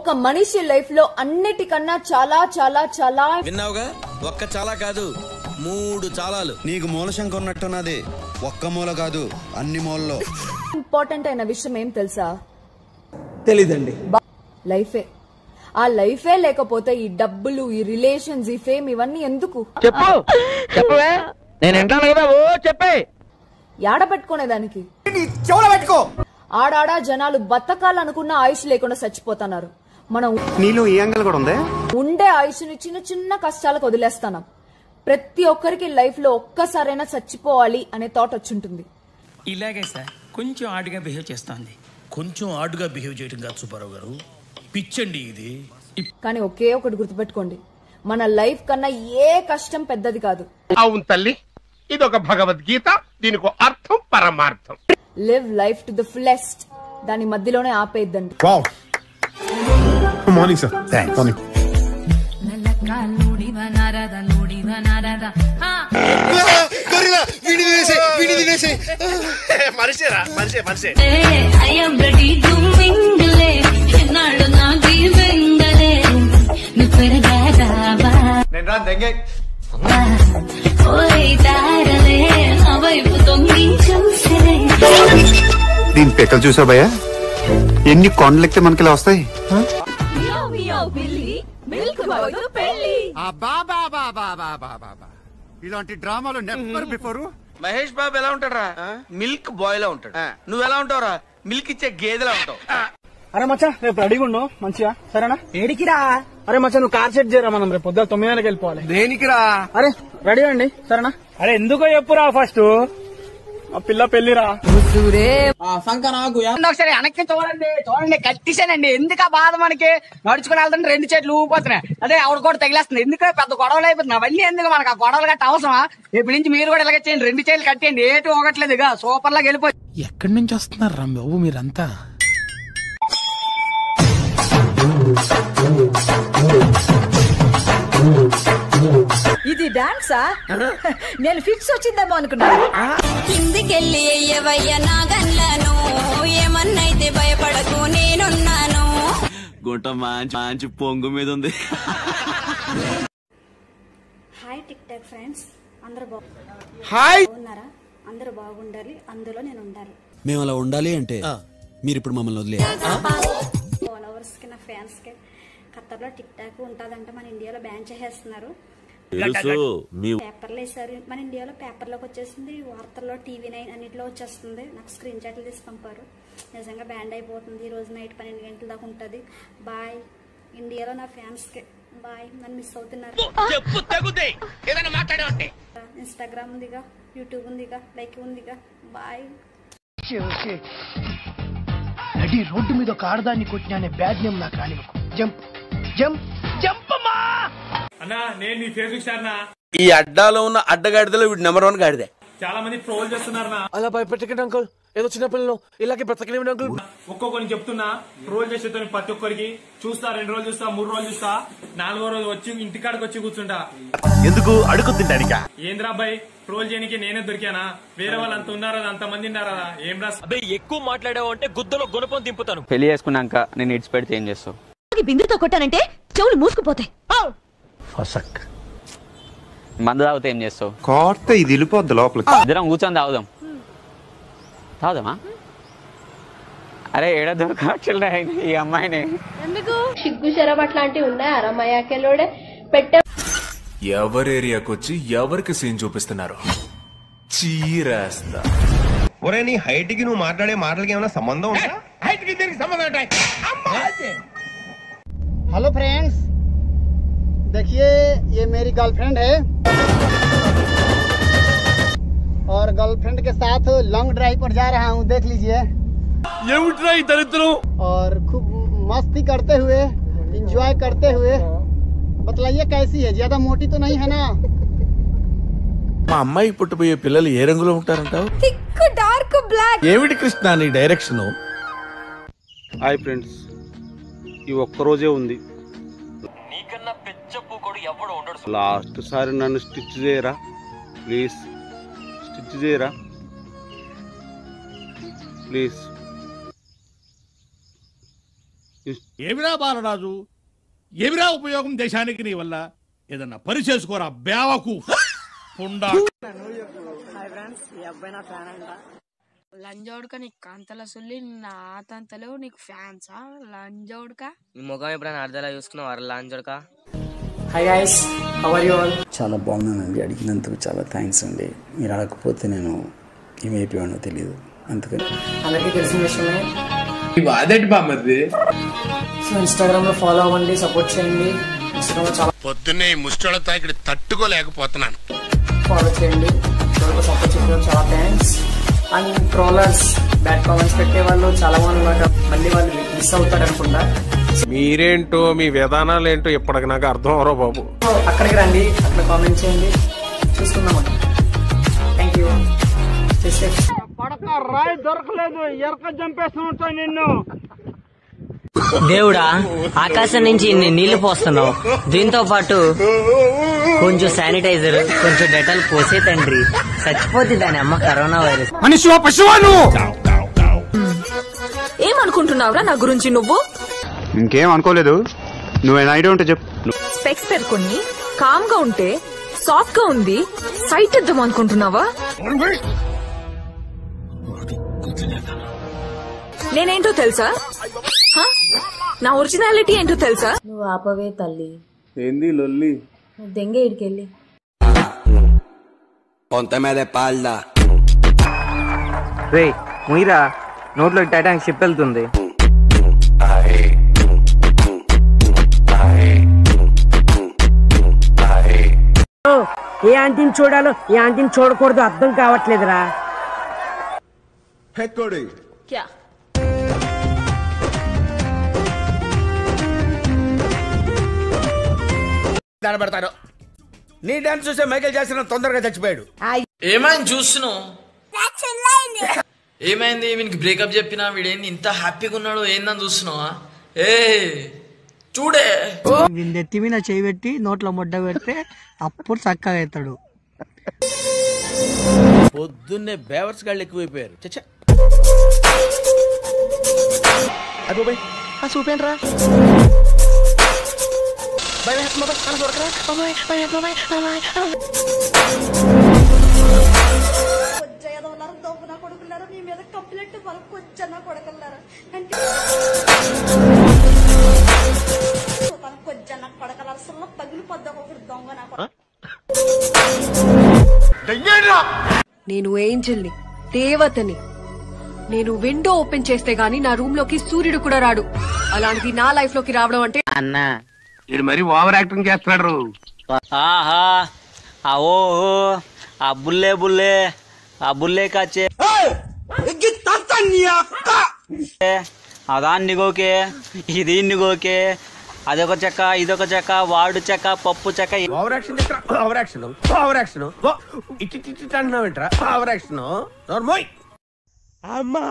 ఒక మనిషి లైఫ్ లో అన్నిటికన్నా చాలా చాలా చాలా విన్నావుగా ఒక్క చాలా కాదు మూడు చాలాలు నీకు మూలశంక ఉన్నట్టున్నది ఒక్క మూల కాదు అన్ని మూలలో ఇంపార్టెంట్ అయిన విషయం ఏం తెలుసా తెలీదండి లైఫే ఆ లైఫే లేకపోతే ఈ డబ్బులు ఈ రిలేషన్స్ ఈ ఫేమ్ ఇవన్నీ ఎందుకు చెప్పు చెప్పవే నేను వింటాను కదా ఓ చెప్పే యాడ పెట్టుకునేదానికి చెవులో పెట్టుకో ఆడాడా జనాలు బతకాలనుకున్న ఆయుష్ లేకుండా చచ్చిపోతున్నారు మనం నీలో ఈ యాంగిల్ కూడా ఉంది ఉండే ఆయుష్ని చిన్న చిన్న కష్టాలకు వదిలేస్తున్నాం ప్రతి ఒక్కరికి లైఫ్ లో ఒక్కసారైనా చచ్చిపోవాలి అనే థాట్ వచ్చుంటుంది ఇలాగే సార్ కొంచెం ఆడుగా బిహేవ్ చేస్తోంది కొంచెం ఆడుగా బిహేవ్ చేయడం కాదు సుబ్బారావు గారు పిచ్చండి ఇది కానీ ఒకే ఒకటి గుర్తుపెట్టుకోండి మన లైఫ్ కన్నా ఏ కష్టం పెద్దది కాదు అవును తల్లి ఇదొక భగవద్గీత దీనికి అర్థం పరమార్థం live life to the fullest దాని మధ్యలోనే ఆపేద్దండి మార్నింగ్ సార్ మార్నింగ్ మనిషేరా మనిషే మనిషే నేను రా దెంగే దీని పెక్కలు చూసా భయ్యా ఎన్ని కొండలెక్కితే మనకి ఇలా వస్తాయి ఇలాంటి డ్రామాలు నెవర్ బిఫోర్ మహేష్ బాబు ఎలా ఉంటాడా మిల్క్ బాయ్ లా ఉంటాడు నువ్వు ఎలా ఉంటావురా మిల్క్ ఇచ్చే గేదెలా ఉంటావు అరే మచ్చా రేపు రెడీగా ఉండు మంచిగా సరేనా ఏడికిరా అరే మచ్చా నువ్వు కార్ సెట్ చేయరా మనం రేపు పొద్దున తొమ్మిది గంటలకు వెళ్ళిపోవాలి దేనికిరా అరే రెడీ అండి సరేనా అరే ఎందుకో చెప్పురా ఫస్ట్ ఆ పిల్ల పెళ్లిరా సంక నాకు ఒకసారి వెనక్కి చూడండి చూడండి కట్టిసానండి ఎందుకు ఆ బాధ మనకి నడుచుకుని వెళ్తుంటే రెండు చేతులు ఊగిపోతున్నాయి అదే ఆవిడ కూడా తగిలేస్తుంది ఎందుకు పెద్ద గొడవలు అయిపోతున్నాయి అవన్నీ ఎందుకు మనకు ఆ గొడవలు గట్ట అవసరమా ఇప్పటి నుంచి మీరు కూడా ఇలాగ చేయండి రెండు చేతులు కట్టేయండి ఏటి ఒకట్లేదు ఇక సూపర్ లాగా వెళ్ళిపోయి ఎక్కడి నుంచి వస్తున్నారు రా బాబు మీరంతా ఇది డాన్సా నేను ఫిక్స్ వచ్చిందేమో అనుకున్నాను కిందికెళ్ళి అయ్యవయ్య నాగన్లను ఏమన్నైతే భయపడకు నేనున్నాను గుంట మంచి మంచి పొంగు మీద ఉంది హాయ్ టిక్ టాక్ ఫ్రెండ్స్ అందరూ హాయ్ బాగున్నారా అందరూ బాగుండాలి అందులో నేను ఉండాలి మేము అలా ఉండాలి అంటే మీరు ఇప్పుడు మమ్మల్ని వదిలే ఫాలోవర్స్ కి నా ఫ్యాన్స్ కి ఖత్తర్లో టిక్ టాక్ ఉంటుందంటే మన ఇండియాలో బ్యాన్ చేసేస్తున్నారు తెలుసు మీ పేపర్లు వేసారు మన ఇండియాలో పేపర్లోకి వచ్చేసింది వార్తల్లో టీవీ నైన్ అన్నింటిలో వచ్చేస్తుంది నాకు స్క్రీన్ షాట్లు తీసి పంపారు నిజంగా బ్యాండ్ అయిపోతుంది ఈ రోజు నైట్ పన్నెండు గంటల దాకా ఉంటుంది బాయ్ ఇండియాలో నా ఫ్యాన్స్కి బాయ్ నన్ను మిస్ అవుతున్నారు చెప్పు తగుదే ఏదైనా మాట్లాడే ఇన్స్టాగ్రామ్ ఉందిగా యూట్యూబ్ ఉందిగా లైక్ ఉందిగా బాయ్ రెడీ రోడ్డు మీద ఒక ఆడదాన్ని కొట్టిన అనే బ్యాడ్ నేమ్ నాకు రానివ్వకు జంప్ జంప్ జంప్ అమ్మా అన్నా నేను నీ ఫేస్బుక్ స్టార్ నా ఈ అడ్డాలో ఉన్న అడ్డగాడిదలో వీడు నెంబర్ వన్ గాడిదే చాలా మంది ట్రోల్ చేస్తున్నారు నా అలా భయపెట్టకండి అంకుల్ ఏదో చిన్న పిల్లలు ఇలాగే బ్రతకలేము అంకుల్ ఒక్కొక్కరిని చెప్తున్నా ట్రోల్ చేసేతో ప్రతి ఒక్కరికి చూస్తా రెండు రోజులు చూస్తా మూడు రోజులు చూస్తా నాలుగో రోజు వచ్చి ఇంటికాడికి వచ్చి కూర్చుంటా ఎందుకు అడుగు తింటానికా ఏంద్రా అబ్బాయి ట్రోల్ చేయడానికి నేనే దొరికానా వేరే వాళ్ళు అంత ఉన్నారా అంత మంది ఉన్నారా ఏం రా ఎక్కువ మాట్లాడావు అంటే గుద్దలో గుణపం దింపుతాను పెళ్లి చేసుకున్నాక నేను ఇడ్స్ పెడితే ఏం చేస్తావు బిందుతో కొట్టానంటే చెవులు మూసుకుపోతాయి ఫసక్ మందు తాగితే ఏం చేస్తావు కోర్త ఇది వెళ్ళిపోద్ది లోపలికి ఇద్దరం కూర్చొని తాగుదాం తాగుదామా అరే ఏడ దొరకట్లే ఈ అమ్మాయిని సిగ్గు శరం అట్లాంటివి ఉన్నాయా రమయాకెలోడే పెట్టే ఎవరి ఏరియాకి వచ్చి ఎవరికి సీన్ చూపిస్తున్నారు చీరేస్తా ఒరే నీ హైట్ కి నువ్వు మాట్లాడే మాటలకి ఏమైనా సంబంధం ఉందా హైట్ కి దీనికి సంబంధం ఉంటాయి हेलो फ्रेंड्स देखिए ये मेरी गर्लफ्रेंड है और गर्लफ्रेंड के साथ लॉन्ग ड्राइव पर जा रहा हूँ देख लीजिए और खूब मस्ती करते हुए एंजॉय करते हुए बतलाइए कैसी है ज्यादा मोटी तो नहीं है ना మా అమ్మాయి పుట్టిపోయే పిల్లలు ఏ రంగులో ఉంటారంటావు థిక్ డార్క్ బ్లాక్ ఏమిటి కృష్ణ నీ డైరెక్షన్ హాయ్ ఫ్రెండ్స్ ఈ ఒక్కరోజే ఉంది లాస్ట్ సారి నన్ను స్టిచ్ చేయరా ప్లీజ్ స్టిచ్ చేయరా ప్లీజ్ ఏమిరా బాలరాజు ఏమిరా ఉపయోగం దేశానికి నీ వల్ల ఏదన్నా పని చేసుకోరా బేవకు పుండా లంజోడుక నీకు కాంతల సొల్లి నా తంతలు నీకు ఫ్యాన్సా లంజోడుక నీ ముఖం ఎప్పుడైనా అర్థాలా చూసుకున్నావు అర లాంచోడక hi guys how are you all చాలా బాగున్నానండి అడిగినందుకు చాలా థ్యాంక్స్ అండి మీరు అడగకపోతే నేను ఏమైపోయానో తెలియదు అందుకని అందరికీ తెలిసిన విషయమే అదేంటి బామ్మది సో ఇన్స్టాగ్రామ్ లో ఫాలో అవ్వండి సపోర్ట్ చేయండి ఇన్స్టాగ్రామ్ లో చాలా పొద్దున్నే ఈ ముష్టోళ్ళతో ఇక్కడ తట్టుకోలేకపోతున్నాను ఫాలో చేయండి సపోర్ట్ చేయడం చాలా thanks and trollers bad comments పెట్టే వాళ్ళు చాలా మంది ఉన్నారు మళ్ళీ వాళ్ళు మిస్ అవుతారు అనుకుంటా మీరేంటో మీ విధానాలు ఏంటో ఇప్పటికి నాకు అర్థం అవరో బాబు సో అక్కడికి రండి అక్కడ కామెంట్ చేయండి చూసుకుందామండి థ్యాంక్ యూ పడక రాయి దొరకలేదు ఎరక చంపేస్తూ ఉంటాయి నిన్ను దేవుడా ఆకాశం నుంచి ఇన్ని నీళ్లు పోస్తున్నావు దీంతో పాటు కొంచెం శానిటైజర్ కొంచెం డెటాల్ పోసే తండ్రి చచ్చిపోతే దాని అమ్మ కరోనా వైరస్ మనిషి పశువా నువ్వు ఏమనుకుంటున్నావురా నా గురించి నువ్వు ఇంకేం అనుకోలేదు నువ్వేనా ఐడియా ఉంటే చెప్పు స్పెక్స్ పెట్టుకుని కామ్ గా ఉంటే సాఫ్ట్ గా ఉంది సైట్ ఇద్దాం అనుకుంటున్నావా నేనేంటో తెలుసా హ? నా ఒరిజినాలిటీ ఏంటో తెలుసా నువ్వు ఆపవే తల్లి ఏంది లొల్లి నువ్వు దెంగ ఇడికెళ్ళి Ponte de espalda. రే ముయిరా నోట్లో టైటానిక్ షిప్ వెళ్తుంది ఏ ఆంటీని చూడాలో ఏ ఆంటీని చూడకూడదు అర్థం కావట్లేదురా హెక్కోడి క్యా పెడతాను నీ డాన్స్ చూసే మైకేల్ జాక్సన్ తొందరగా చచ్చిపోయాడు ఏమైంది చూస్తున్నావు ఏమైంది వీనికి బ్రేకప్ చెప్పినా వీడేంది ఇంత హ్యాపీగా ఉన్నాడు ఏందని చూస్తున్నావా ఏ చూడే నెత్తి మీద చేయి పెట్టి నోట్లో ముడ్డ పెడితే అప్పుడు చక్కగా అవుతాడు పొద్దున్నే బేవర్స్ గాళ్ళు ఎక్కువైపోయారు చచ్చా అదో ఆ చూపేంట్రా కొజ్జయ్యదోలారా దొంగన కొడుకులారా మీ మీద కంప్లైంట్ వాళ్ళ కొజ్జన్న కొడకల్లారా అంటే తన కొజ్జన్న కొడకలారా సుల్ల పగిలిపోద్దా ఒకటి దొంగ నా కొడుకు నేను ఏంజల్ని దేవతని నేను విండో ఓపెన్ చేస్తే గానీ నా రూమ్ లోకి సూర్యుడు కూడా రాడు అలాంటిది నా లైఫ్ లోకి రావడం అంటే అన్నా ఇది మరి ఓవర్ యాక్టింగ్ చేస్తున్నాడు ఆహా ఆ ఓహో ఆ బుల్లే బుల్లే ఆ బుల్లే కాచే ఆ దాన్ని గోకే ఇది గోకే అదొక చెక్క ఇదొక చెక్క వాడు చెక్క పప్పు చెక్క ఓవర్ యాక్షన్ చేస్తా ఓవర్ యాక్షన్ ఓవర్ యాక్షన్ ఇట్టి ఇట్టి అంటున్నావు ఏంట్రా ఓవర్ యాక్షన్ నోర్మోయ్ అమ్మా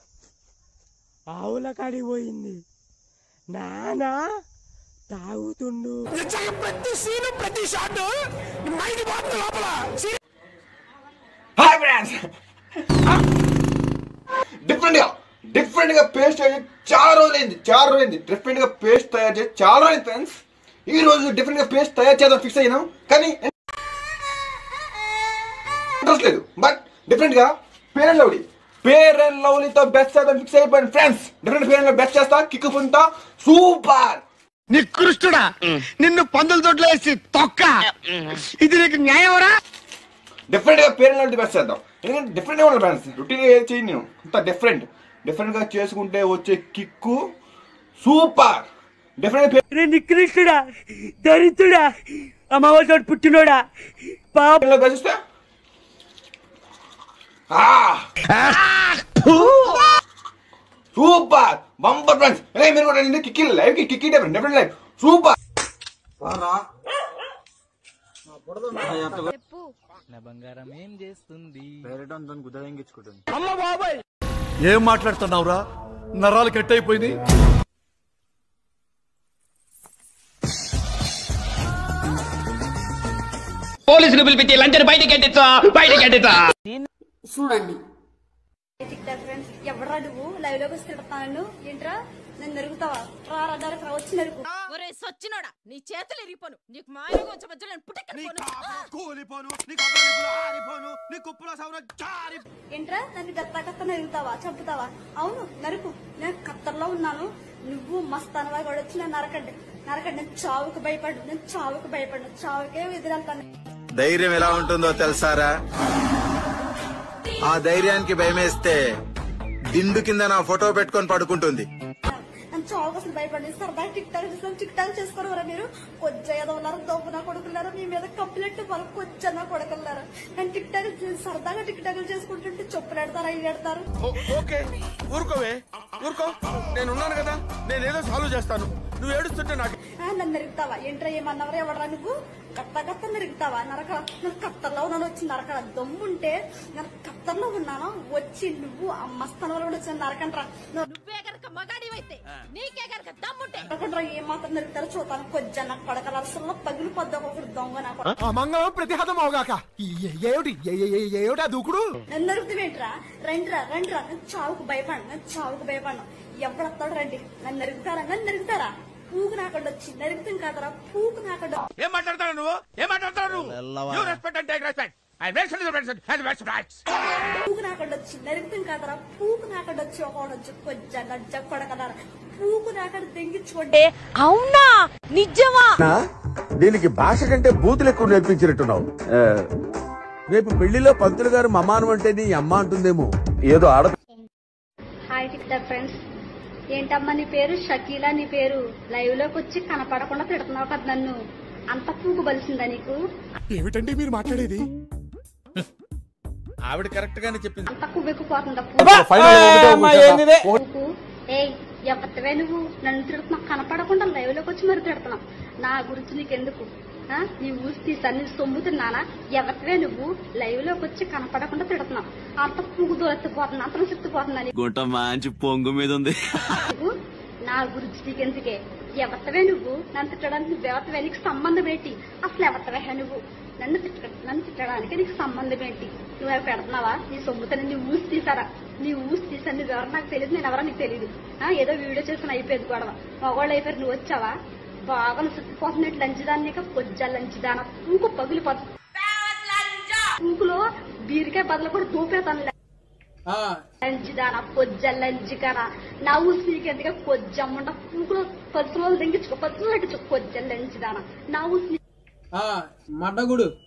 ఆవుల కాడికి పోయింది నానా తాగుతుండు హాయ్ ఫ్రెండ్స్ డిఫరెంట్ గా డిఫరెంట్ గా పేస్ట్ తయారు చేసి చాలా రోజులైంది చాలా రోజులైంది డిఫరెంట్ గా పేస్ట్ తయారు చేసి చాలా రోజులైంది ఫ్రెండ్స్ ఈ రోజు డిఫరెంట్ గా పేస్ట్ తయారు చేద్దాం ఫిక్స్ అయినాం కానీ ఇంట్రెస్ట్ లేదు బట్ డిఫరెంట్ గా fair and lovely pair and లవ్లీతో బెస్ట్ చేద్దాం ఫిక్స్ అయిపోయింది friends different pair and best చేస్తా కిక్ పుంటా సూపర్ నికృష్టుడా నిన్ను పందుల తోటలో వేసి తొక్క ఇది నీకు న్యాయమరా డిఫరెంట్ గా పేరెంట్ లాంటి బెస్ట్ చేద్దాం ఎందుకంటే డిఫరెంట్ గా ఉండాలి ఫ్రెండ్స్ రొటీన్ గా ఏది చేయను నేను అంత డిఫరెంట్ డిఫరెంట్ గా చేసుకుంటే వచ్చే కిక్కు సూపర్ డిఫరెంట్ రే నికృష్టుడా దరిద్రుడా అమ్మవారితో పుట్టినోడా పాప బెస్ట్ సూపర్ బంపర్ ఫ్రెండ్స్ ఏ మీరు కూడా నిన్న కిక్కి లైవ్ కి కిక్కి డిఫరెంట్ డిఫరెంట్ లైవ్ సూపర్ నా బంగారం ఏం చేస్తుంది అమ్మ బాబాయ్ ఏం మాట్లాడుతున్నావురా నరాలు కట్ అయిపోయింది పోలీసులు పిలిపించి లంచం బయటికి ఎట్టించా బయటికి ఎట్టించా చూడండి ఫ్రెండ్స్ ఎవడరా నువ్వు లైవ్ లోకి వస్తే తిడతాను ఏంట్రా నేను నెరుగుతావా రారా నరకరా వచ్చి నెరుగు ఒరే సచ్చినోడా నీ చేతులు ఇరిగిపోను నీకు మాయగా వచ్చే మధ్యలో నేను పుట్టెక్కను కూలిపోను నీ కప్పలు ఆరిపోను నీ కుప్పల సౌర జారి ఏంట్రా నన్ను గత్తా గత్త నరుగుతావా చంపుతావా అవును నరుకు నేను ఖత్తర్లో ఉన్నాను నువ్వు మస్తానవా కూడా వచ్చి నేను నరకండి నరకండి నేను చావుకు భయపడు నేను చావుకు భయపడు చావుకే ఎదురెళ్తాను ధైర్యం ఎలా ఉంటుందో తెలుసారా ఆ ధైర్యానికి భయమేస్తే దిండు కింద నా ఫోటో పెట్టుకొని పడుకుంటుంది నేను చావుకు అసలు భయపడి సరదా టిక్ టాక్ చేస్తాను టిక్ టాక్ చేసుకోరు మీరు కొజ్జ ఏదో ఉన్నారు దొబ్బు నా కొడుకున్నారు మీ మీద కంప్లైంట్ వాళ్ళు కొజ్జ నా కొడుకున్నారు నేను టిక్ టాక్ సరదాగా టిక్ టాక్లు చేసుకుంటుంటే చొప్పులు అవి పెడతారు ఓకే ఊరుకోవే ఊరుకో నేను ఉన్నాను కదా నేను ఏదో సాల్వ్ చేస్తాను నువ్వు ఏడుస్తుంటే నాకు ఆ, నన్ను నరుగుతావా ఏంట్రా ఏమన్నవరా ఎవడరా నువ్వు కత్త కత్త నరుగుతావా నరక నేను కత్తర్లో ఉన్నాను వచ్చి నరక దమ్ముంటే నేను కత్తర్లో ఉన్నాను వచ్చి నువ్వు ఆ మస్తానంలో కూడా వచ్చి నరకంట్రా నువ్వే గనక మగాడివైతే నీకే గనక దమ్ముంటే నరకంట్రా ఏ మాత్రం నరుగుతారో చూస్తాను కొజ్జ నాకు పడకల అసలు పగిలి పొద్దు ఒకడు దొంగ నాకు అమంగళం ప్రతిహతం అవగాక ఏమిటి ఏమిటి ఆ దూకుడు నన్ను నరుగుతావేంట్రా రండిరా రండిరా నేను చావుకు భయపడను నేను చావుకు భయపడను ఎవడొస్తాడు రండి నన్ను నరుగుతారా నన్ను నరుగుతారా పూకు నాకుండా వచ్చి నరుగుతాం కాదరా పూకు నాకుండా ఏం మాట్లాడతావు నువ్వు ఏం మాట్లాడతావు నువ్వు you respect and take respect I respect respect పూకు నాకుండా వచ్చి నరుగుతాం కాదరా పూకు నాకుండా వచ్చి ఒకడు వచ్చి కొజ్జ నజ్జ కొడకదారా పూకు నాకడ తెంగించుకోండి అవునా నిజమా దీనికి భాష కంటే బూతులు ఎక్కువ నేర్పించినట్టున్నావు ఆ, రేపు పెళ్లిలో పంతులు గారు మమ్మాను అంటే నీ అమ్మ అంటుందేమో ఏదో ఆడ హాయ్ టిక్ టాక్ ఫ్రెండ్స్ ఏంటమ్మా నీ పేరు షకీలా నీ పేరు లైవ్ లోకి వచ్చి కనపడకుండా తిడుతున్నావు కదా నన్ను అంత పూకు బలిసిందా నీకు ఏమిటండి మీరు మాట్లాడేది ఆవిడ కరెక్ట్ గానే చెప్పింది అంత కువ్వెక్కుపోతుందా పూకు ఏయ్ ఎవరివే నువ్వు నన్ను తిడుతున్నావు కనపడకుండా లైవ్ లోకి వచ్చి మరి తిడుతున్నావు నా గురించి నీకెందుకు ఆ? నీ ఊసి తీసాను నీ సొమ్ము తిన్నానా ఎవరివే నువ్వు లైవ్ లోకి వచ్చి కనపడకుండా తిడుతున్నావు అంత పూకు దూరెత్తిపోతున్నా అంత సిత్తిపోతున్నా నీకు గుంట మంచి పొంగు మీద ఉంది నువ్వు నా గురించి నీకెందుకే ఎవరివే నువ్వు నన్ను తిట్టడానికి నువ్వు ఎవరివే నీకు సంబంధం ఏంటి అసలు ఎవరివే నువ్వు నన్ను తిట్ట నన్ను తిట్టడానికి నీకు సంబంధం ఏంటి నువ్వు అవి పెడుతున్నావా నీ సొమ్ముతని నీ ఊసి తీసారా నీ ఊసి తీసాను నువ్వు ఎవరు నాకు తెలియదు నేను ఎవరో నీకు తెలియదు ఆ, ఏదో వీడియో చేసుకుని అయిపోయేది గొడవ మగవాళ్ళు అయిపోయారు నువ్వు వచ్చావా బాగా సుత్తిపోతున్నట్టు లంచిదాన్ని నీకు పొజ్జ లంచిదాన పూకు పగిలిపోతుంది పూకులో బీరికాయ బదులు కూడా దూపేతాను లంచిదాన పొజ్జ లంచికన నా ఊసి నీకెందుగా కొజ్జమ్మంట పూకులో పది రోజులు దింగించుకో పది రోజులు పెట్టించు కొజ్జ లంచిదాన నా ఊసి మడ్డగుడు